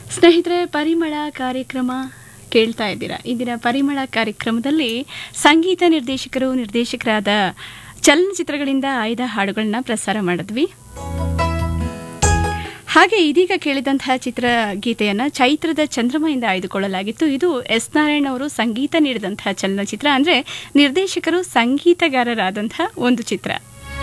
ಸ್ನೇಹಿತರೆ ಪರಿಮಳ ಕಾರ್ಯಕ್ರಮ ಕೇಳ್ತಾ ಇದ್ದೀರಾ ಇಂದಿನ ಪರಿಮಳ ಕಾರ್ಯಕ್ರಮದಲ್ಲಿ ಸಂಗೀತ ನಿರ್ದೇಶಕರು ನಿರ್ದೇಶಕರಾದ ಚಲನಚಿತ್ರಗಳಿಂದ ಆಯ್ದ ಹಾಡುಗಳನ್ನ ಪ್ರಸಾರ ಮಾಡಿದ್ವಿ ಹಾಗೆ ಇದೀಗ ಕೇಳಿದಂತಹ ಚಿತ್ರಗೀತೆಯನ್ನ ಚೈತ್ರದ ಚಂದ್ರಮಯಿಂದ ಆಯ್ದುಕೊಳ್ಳಲಾಗಿತ್ತು ಇದು ಎಸ್ ನಾರಾಯಣ್ ಅವರು ಸಂಗೀತ ನೀಡಿದಂತಹ ಚಲನಚಿತ್ರ ಅಂದ್ರೆ ನಿರ್ದೇಶಕರು ಸಂಗೀತಗಾರರಾದಂತಹ ಒಂದು ಚಿತ್ರ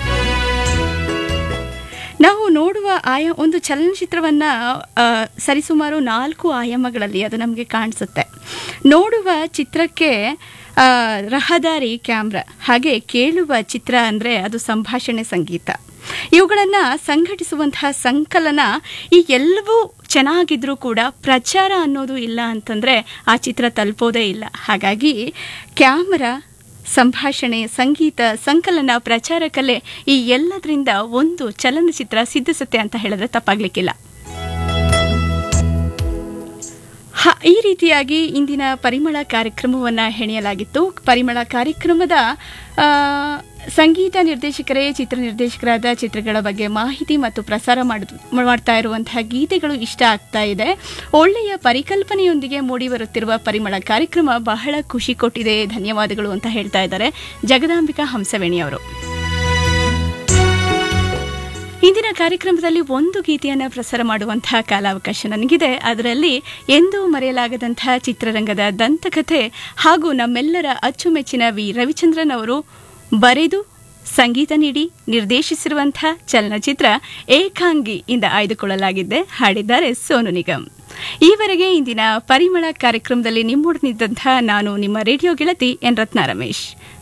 ನಾವು ನೋಡುವ ಆಯಾ ಒಂದು ಚಲನಚಿತ್ರವನ್ನ ಆ, ಸರಿಸುಮಾರು ನಾಲ್ಕು ಆಯಾಮಗಳಲ್ಲಿ ಅದು ನಮಗೆ ಕಾಣಿಸುತ್ತೆ ನೋಡುವ ಚಿತ್ರಕ್ಕೆ ಆ, ರಹದಾರಿ ಕ್ಯಾಮ್ರಾ ಹಾಗೆ ಕೇಳುವ ಚಿತ್ರ ಅಂದರೆ ಅದು ಸಂಭಾಷಣೆ ಸಂಗೀತ ಇವುಗಳನ್ನು ಸಂಘಟಿಸುವಂತಹ ಸಂಕಲನ ಈ ಎಲ್ಲವೂ ಚೆನ್ನಾಗಿದ್ರೂ ಕೂಡ ಪ್ರಚಾರ ಅನ್ನೋದು ಇಲ್ಲ ಅಂತಂದರೆ ಆ ಚಿತ್ರ ತಲುಪೋದೇ ಇಲ್ಲ ಹಾಗಾಗಿ ಕ್ಯಾಮರಾ ಸಂಭಾಷಣೆ ಸಂಗೀತ ಸಂಕಲನ ಪ್ರಚಾರ ಕಲೆ ಈ ಎಲ್ಲದರಿಂದ ಒಂದು ಚಲನಚಿತ್ರ ಸಿದ್ಧಿಸುತ್ತೆ ಅಂತ ಹೇಳಿದ್ರೆ ತಪ್ಪಾಗ್ಲಿಕ್ಕಿಲ್ಲ ಹ, ಈ ರೀತಿಯಾಗಿ ಇಂದಿನ ಪರಿಮಳ ಕಾರ್ಯಕ್ರಮವನ್ನು ಹೆಣೆಯಲಾಗಿತ್ತು ಪರಿಮಳ ಕಾರ್ಯಕ್ರಮದ ಆ, ಸಂಗೀತ ನಿರ್ದೇಶಕರೇ ಚಿತ್ರ ನಿರ್ದೇಶಕರಾದ ಚಿತ್ರಗಳ ಬಗ್ಗೆ ಮಾಹಿತಿ ಮತ್ತು ಪ್ರಸಾರ ಮಾಡ್- ಮಾಡ್ತಾ ಇರುವಂತಹ ಗೀತೆಗಳು ಇಷ್ಟ ಆಗ್ತಾ ಇದೆ ಒಳ್ಳೆಯ ಪರಿಕಲ್ಪನೆಯೊಂದಿಗೆ ಮೂಡಿ ಬರುತ್ತಿರುವ ಪರಿಮಳ ಕಾರ್ಯಕ್ರಮ ಬಹಳ ಖುಷಿ ಕೊಟ್ಟಿದೆ ಧನ್ಯವಾದಗಳು ಅಂತ ಹೇಳ್ತಾ ಇದ್ದಾರೆ ಜಗದಾಂಬಿಕಾ ಹಂಸವೇಣಿ ಅವರು ಇಂದಿನ ಕಾರ್ಯಕ್ರಮದಲ್ಲಿ ಒಂದು ಗೀತೆಯನ್ನು ಪ್ರಸಾರ ಮಾಡುವಂತಹ ಕಾಲಾವಕಾಶ ನನಗಿದೆ ಅದರಲ್ಲಿ ಎಂದೂ ಮರೆಯಲಾಗದಂತಹ ಚಿತ್ರರಂಗದ ದಂತಕಥೆ ಹಾಗೂ ನಮ್ಮೆಲ್ಲರ ಅಚ್ಚುಮೆಚ್ಚಿನ ವಿ ರವಿಚಂದ್ರನ್ ಅವರು ಬರೆದು ಸಂಗೀತ ನೀಡಿ ನಿರ್ದೇಶಿಸಿರುವಂತಹ ಚಲನಚಿತ್ರ ಏಕಾಂಗಿ ಇಂದ ಆಯ್ದುಕೊಳ್ಳಲಾಗಿದ್ದೆ ಹಾಡಿದ್ದಾರೆ ಸೋನು ನಿಗಮ್ ಈವರೆಗೆ ಇಂದಿನ ಪರಿಮಳ ಕಾರ್ಯಕ್ರಮದಲ್ಲಿ ನಿಮ್ಮೊಡನಿದ್ದಂತಹ ನಾನು ನಿಮ್ಮ ರೇಡಿಯೋ ಗೆಳತಿ ಎನ್ ರತ್ನ ರಮೇಶ್